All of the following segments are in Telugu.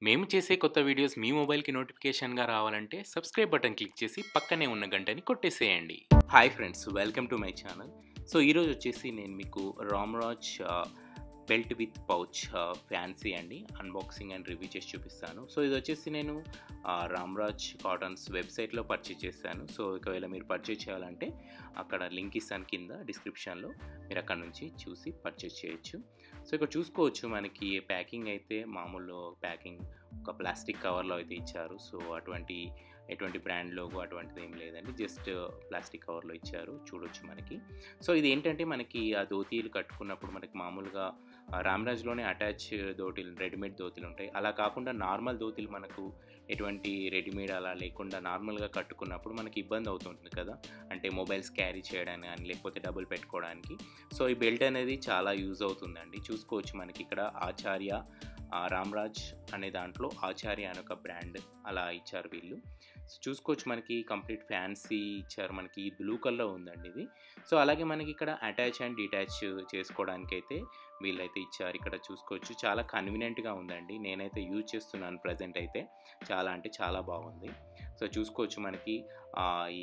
మేము చేసే కొత్త వీడియోస్ మీ మొబైల్కి నోటిఫికేషన్గా రావాలంటే సబ్స్క్రైబ్ బటన్ క్లిక్ చేసి పక్కనే ఉన్న గంటని కొట్టేసేయండి hi friends welcome to my channel so ఈరోజు వచ్చేసి నేను మీకు Ramraj belt with pouch fancy అండి అన్బాక్సింగ్ అండ్ రివ్యూ చేసి చూపిస్తాను సో ఇది వచ్చేసి నేను ఆ, రామ్రాజ్ కాటన్స్ వెబ్సైట్లో పర్చేజ్ చేశాను సో ఒకవేళ మీరు పర్చేజ్ చేయాలంటే అక్కడ లింక్ ఇస్తాను కింద డిస్క్రిప్షన్లో మీరు అక్కడ నుంచి చూసి పర్చేజ్ చేయొచ్చు సో ఇక్కడ చూసుకోవచ్చు మనకి ప్యాకింగ్ అయితే మామూలు ప్యాకింగ్ ఒక ప్లాస్టిక్ కవర్లో అయితే ఇచ్చారు సో అటువంటి ఎటువంటి బ్రాండ్ లోగో అటువంటిది ఏం లేదండి జస్ట్ ప్లాస్టిక్ కవర్లో ఇచ్చారు చూడొచ్చు మనకి సో ఇది ఏంటంటే మనకి ఆ ధోతీలు కట్టుకున్నప్పుడు మనకి మామూలుగా ఆ, రామ్రాజ్లోనే అటాచ్ ధోతీలు రెడీమేడ్ ధోతీలు ఉంటాయి అలా కాకుండా నార్మల్ ధోతీలు మనకు ఎటువంటి రెడీమేడ్ అలా లేకుండా నార్మల్గా కట్టుకున్నప్పుడు మనకి ఇబ్బంది అవుతుంటుంది కదా అంటే మొబైల్స్ క్యారీ చేయడానికి కానీ లేకపోతే డబ్బులు పెట్టుకోవడానికి సో ఈ బెల్ట్ అనేది చాలా యూజ్ అవుతుందండి చూసుకోవచ్చు మనకి ఇక్కడ ఆచార్య ఆ, రామ్రాజ్ అనే దాంట్లో ఆచార్య అనే ఒక బ్రాండ్ అలా ఇచ్చారు వీళ్ళు సో చూసుకోవచ్చు మనకి కంప్లీట్ ఫ్యాన్సీ ఇచ్చారు మనకి బ్లూ కలర్ ఉందండి ఇది సో అలాగే మనకి ఇక్కడ అటాచ్ అండ్ డిటాచ్ చేసుకోవడానికి అయితే వీళ్ళైతే ఇచ్చారు ఇక్కడ చూసుకోవచ్చు చాలా కన్వీనియంట్గా ఉందండి నేనైతే యూజ్ చేస్తున్నాను ప్రజెంట్ అయితే చాలా అంటే చాలా బాగుంది సో చూసుకోవచ్చు మనకి ఆ, ఈ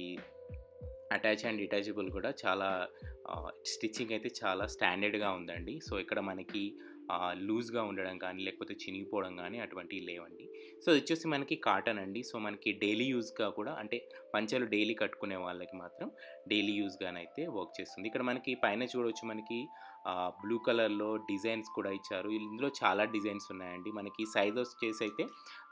అటాచ్ అండ్ డిటాచబుల్ కూడా చాలా స్టిచ్చింగ్ అయితే చాలా స్టాండర్డ్గా ఉందండి సో ఇక్కడ మనకి లూజ్గా ఉండడం కానీ లేకపోతే చినిగిపోవడం కానీ అటువంటివి లేవండి సో ఇది వచ్చేసి మనకి కాటన్ అండి సో మనకి డైలీ యూజ్గా కూడా అంటే పంచలు డైలీ కట్టుకునే వాళ్ళకి మాత్రం డైలీ యూజ్గానైతే వర్క్ చేస్తుంది ఇక్కడ మనకి పైన చూడవచ్చు మనకి బ్లూ కలర్లో డిజైన్స్ కూడా ఇచ్చారు ఇందులో చాలా డిజైన్స్ ఉన్నాయండి మనకి సైజ్ వచ్చేసి అయితే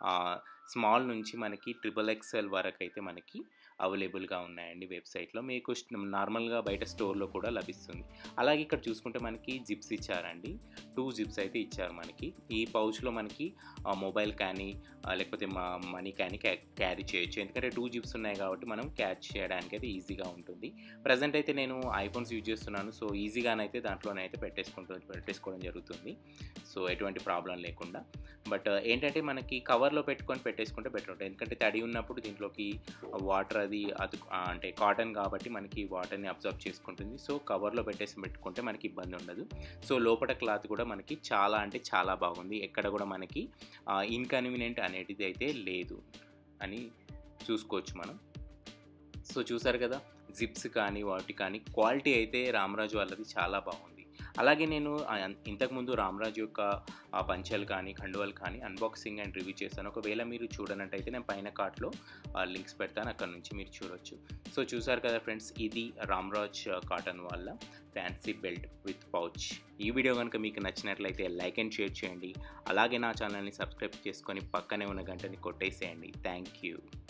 స్మాల్ నుంచి మనకి ట్రిపుల్ ఎక్స్ఎల్ వరకు అయితే మనకి అవైలబుల్గా ఉన్నాయండి వెబ్సైట్లో మీకు నార్మల్గా బయట స్టోర్లో కూడా లభిస్తుంది అలాగే ఇక్కడ చూసుకుంటే మనకి జిప్స్ ఇచ్చారండి టూ జిప్స్ అయితే ఇచ్చారు మనకి ఈ పౌచ్లో మనకి మొబైల్ కానీ ఆ, లేకపోతే మా మనీ కానీ క్యారీ చేయొచ్చు ఎందుకంటే టూ జిప్స్ ఉన్నాయి కాబట్టి మనం క్యాచ్ చేయడానికి అయితే ఈజీగా ఉంటుంది ప్రజెంట్ అయితే నేను ఐఫోన్స్ యూజ్ చేస్తున్నాను సో ఈజీగానైతే దాంట్లోనైతే పెట్టేసుకుంటూ పెట్టేసుకోవడం జరుగుతుంది సో ఎటువంటి ప్రాబ్లం లేకుండా బట్ ఏంటంటే మనకి కవర్లో పెట్టుకొని పెట్టేసుకుంటే బెటర్ ఉంటుంది ఎందుకంటే తడి ఉన్నప్పుడు దీంట్లోకి వాటర్ అది అది ఆ, అంటే కాటన్ కాబట్టి మనకి వాటర్ని అబ్జర్వ్ చేసుకుంటుంది సో కవర్లో పెట్టేసి పెట్టుకుంటే మనకి ఇబ్బంది ఉండదు సో లోపల క్లాత్ కూడా మనకి చాలా అంటే చాలా బాగుంది ఎక్కడ కూడా మనకి ఇన్కన్వీనియంట్ అనేటిది అయితే లేదు అని చూసుకోవచ్చు మనం సో చూసారు కదా జిప్స్ కానీ వాటి కానీ క్వాలిటీ అయితే రామరాజు వాళ్ళది చాలా బాగుంది అలాగే నేను ఆ, ఇంతకుముందు రామరాజు యొక్క ఆ పంచలు కానీ ఖండువలు కానీ అన్బాక్సింగ్ అండ్ రివ్యూ చేశాను ఒకవేళ మీరు చూడనట్టయితే నేను పైన కార్ట్లో లింక్స్ పెడతాను అక్కడ నుంచి మీరు చూడొచ్చు సో చూసారు కదా ఫ్రెండ్స్ ఇది రామ్రాజ్ కాటన్ వల్ల ఫ్యాన్సీ బెల్ట్ విత్ పౌచ్ ఈ వీడియో కనుక మీకు నచ్చినట్లయితే లైక్ అండ్ షేర్ చేయండి అలాగే నా ఛానల్ని సబ్స్క్రైబ్ చేసుకొని పక్కనే ఉన్న గంటని కొట్టేసేయండి థ్యాంక్ యూ